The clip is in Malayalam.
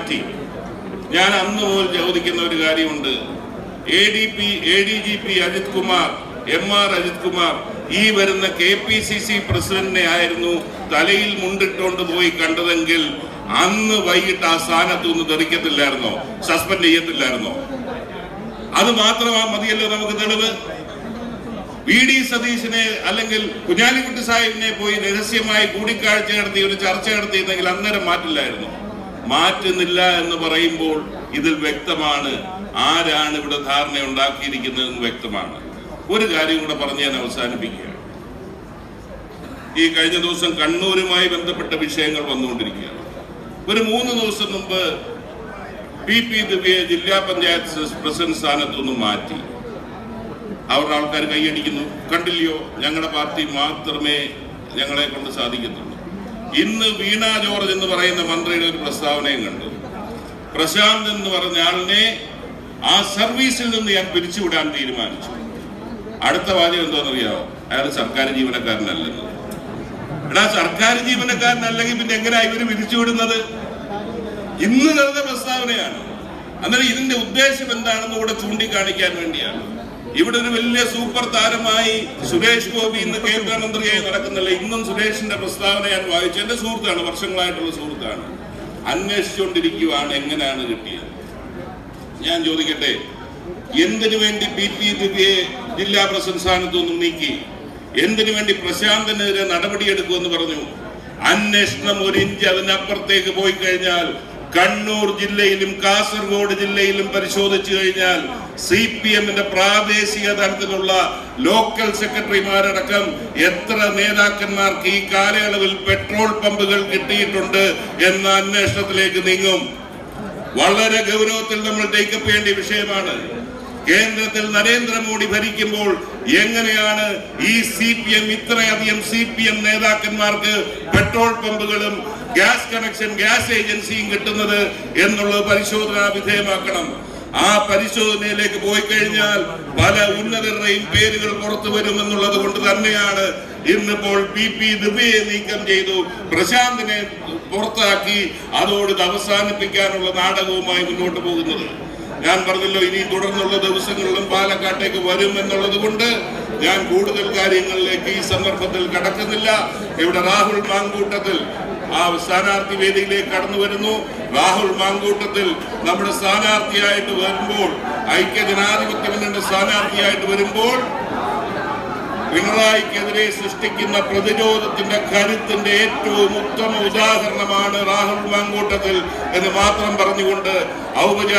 മാറ്റി ഞാൻ അന്ന് മുതൽ ചോദിക്കുന്ന ഒരു കാര്യമുണ്ട് A D P A D G P Ajith Kumar M R Ajith Kumar ഈ വരുന്ന കെ പി സി സി പ്രസിഡന്റിനെ ആയിരുന്നു തലയിൽ മുണ്ടിട്ടുകൊണ്ട് പോയി കണ്ടതെങ്കിൽ അന്ന് വൈകിട്ട് ആ സ്ഥാനത്ത് നിന്ന് തെറിക്കത്തില്ലായിരുന്നോ സസ്പെൻഡ് ചെയ്യത്തില്ലായിരുന്നോ അത് മാത്രമാ മതിയല്ലോ നമുക്ക് തെളിവ് വി ഡി സതീശനെ അല്ലെങ്കിൽ കുഞ്ഞാലിക്കുട്ടി സാഹിബിനെ പോയി രഹസ്യമായി കൂടിക്കാഴ്ച നടത്തി ഒരു ചർച്ച നടത്തിയിരുന്നെങ്കിൽ അന്നേരം മാറ്റില്ലായിരുന്നു മാറ്റുന്നില്ല എന്ന് പറയുമ്പോൾ ഇതിൽ വ്യക്തമാണ് ആരാണ് ഇവിടെ ധാരണ ഉണ്ടാക്കിയിരിക്കുന്നതെന്ന് വ്യക്തമാണ് ഒരു കാര്യം കൂടെ പറഞ്ഞ് ഞാൻ അവസാനിപ്പിക്കുക ഈ കഴിഞ്ഞ ദിവസം കണ്ണൂരുമായി ബന്ധപ്പെട്ട വിഷയങ്ങൾ വന്നുകൊണ്ടിരിക്കുകയാണ് ഒരു മൂന്ന് ദിവസം മുമ്പ് പി പി ദിവ്യയെ ജില്ലാ പഞ്ചായത്ത് പ്രസിഡന്റ് സ്ഥാനത്തുനിന്ന് മാറ്റി അവരുടെ ആൾക്കാർ കൈയടിക്കുന്നു കണ്ടില്ലയോ ഞങ്ങളുടെ പാർട്ടി മാത്രമേ ഞങ്ങളെ കൊണ്ട് സാധിക്കത്തുള്ളൂ ഇന്ന് വീണ ജോർജ് എന്ന് പറയുന്ന മന്ത്രിയുടെ ഒരു പ്രസ്താവനയും കണ്ടു പ്രശാന്ത് എന്ന് പറഞ്ഞ ആളിനെ ആ സർവീസിൽ നിന്ന് ഞാൻ പിരിച്ചുവിടാൻ തീരുമാനിച്ചു അടുത്ത വാചകം എന്താണെന്നറിയാമോ അയാൾ സർക്കാർ ജീവനക്കാരനല്ലെന്ന് എടാ സർക്കാർ ജീവനക്കാരനല്ലെങ്കിൽ പിന്നെ എങ്ങനെയാ ഇവര് പിരിച്ചുവിടുന്നത് ഇന്ന് നടന്ന പ്രസ്താവനയാണ് അന്നേരം ഇതിന്റെ ഉദ്ദേശം എന്താണെന്ന് കൂടെ ചൂണ്ടിക്കാണിക്കാൻ വേണ്ടിയാണ് ഇവിടെ ഒരു വലിയ സൂപ്പർ താരമായി സുരേഷ് ഗോപി ഇന്ന് കേന്ദ്രമന്ത്രിയായി നടക്കുന്നില്ല ഇന്നും സുരേഷിന്റെ പ്രസ്താവന ഞാൻ വായിച്ചു എന്റെ സുഹൃത്താണ് വർഷങ്ങളായിട്ടുള്ള സുഹൃത്താണ് അന്വേഷിച്ചുകൊണ്ടിരിക്കുകയാണ് എങ്ങനെയാണ് കിട്ടിയത് ഞാൻ ചോദിക്കട്ടെ എന്തിനു വേണ്ടി പി പി ദിവ്യയെ ജില്ലാ പ്രസിഡന്റ് സ്ഥാനത്തു നിന്നും നീക്കി എന്തിനു വേണ്ടി പ്രശാന്തനെതിരെ നടപടിയെടുക്കുമെന്ന് പറഞ്ഞു അന്വേഷണം ഒരു ഇഞ്ച് അതിനപ്പുറത്തേക്ക് പോയി കഴിഞ്ഞാൽ കണ്ണൂർ ജില്ലയിലും കാസർഗോഡ് ജില്ലയിലും പരിശോധിച്ചു കഴിഞ്ഞാൽ സി പി എമ്മിന്റെ പ്രാദേശിക തലത്തിലുള്ള ലോക്കൽ സെക്രട്ടറിമാരടക്കം എത്ര നേതാക്കന്മാർക്ക് ഈ കാലയളവിൽ പെട്രോൾ പമ്പുകൾ കിട്ടിയിട്ടുണ്ട് എന്ന അന്വേഷണത്തിലേക്ക് നീങ്ങും വളരെ ഗൗരവത്തിൽ നമ്മൾ ടേക്കപ്പ് ചെയ്യേണ്ട വിഷയമാണ് കേന്ദ്രത്തിൽ നരേന്ദ്രമോദി ഭരിക്കുമ്പോൾ എങ്ങനെയാണ് ഈ സി പി എം ഇത്രയധികം സി പി എം നേതാക്കന്മാർക്ക് പെട്രോൾ പമ്പുകളും ഗ്യാസ് കണക്ഷൻ ഗ്യാസ് ഏജൻസിയും കിട്ടുന്നത് എന്നുള്ളത് പരിശോധനാ വിധേയമാക്കണം ആ പരിശോധനയിലേക്ക് പോയി കഴിഞ്ഞാൽ പല ഉന്നതരുടെയും പേരുകൾ പുറത്തു വരുമെന്നുള്ളത് കൊണ്ട് തന്നെയാണ് ഇന്നിപ്പോൾ പി പി ദിവ്യയെ നീക്കം ചെയ്തു പ്രശാന്തിനെ പുറത്താക്കി അതോട് ഇത് അവസാനിപ്പിക്കാനുള്ള നാടകവുമായി മുന്നോട്ട് പോകുന്നത് ഞാൻ പറഞ്ഞല്ലോ ഇനി തുടർന്നുള്ള ദിവസങ്ങളിലും പാലക്കാട്ടേക്ക് വരും എന്നുള്ളത് കൊണ്ട് ഞാൻ കൂടുതൽ കാര്യങ്ങളിലേക്ക് ഈ സന്ദർഭത്തിൽ കടക്കുന്നില്ല ഇവിടെ രാഹുൽ മാങ്കൂട്ടത്തിൽ ആ സ്ഥാനാർത്ഥി വേദിയിലേക്ക് കടന്നു വരുന്നു രാഹുൽ മാങ്കൂട്ടത്തിൽ നമ്മുടെ സ്ഥാനാർത്ഥിയായിട്ട് വരുമ്പോൾ ഐക്യ ജനാധിപത്യ മുന്നണിയുടെ സ്ഥാനാർത്ഥിയായിട്ട് വരുമ്പോൾ പിണറായിക്കെതിരെ സൃഷ്ടിക്കുന്ന പ്രതിരോധത്തിന്റെ കരുത്തിന്റെ ഏറ്റവും ഉത്തമ ഉദാഹരണമാണ് രാഹുൽ മാങ്കൂട്ടത്തിൽ എന്ന് മാത്രം പറഞ്ഞുകൊണ്ട് ഔപചാരിക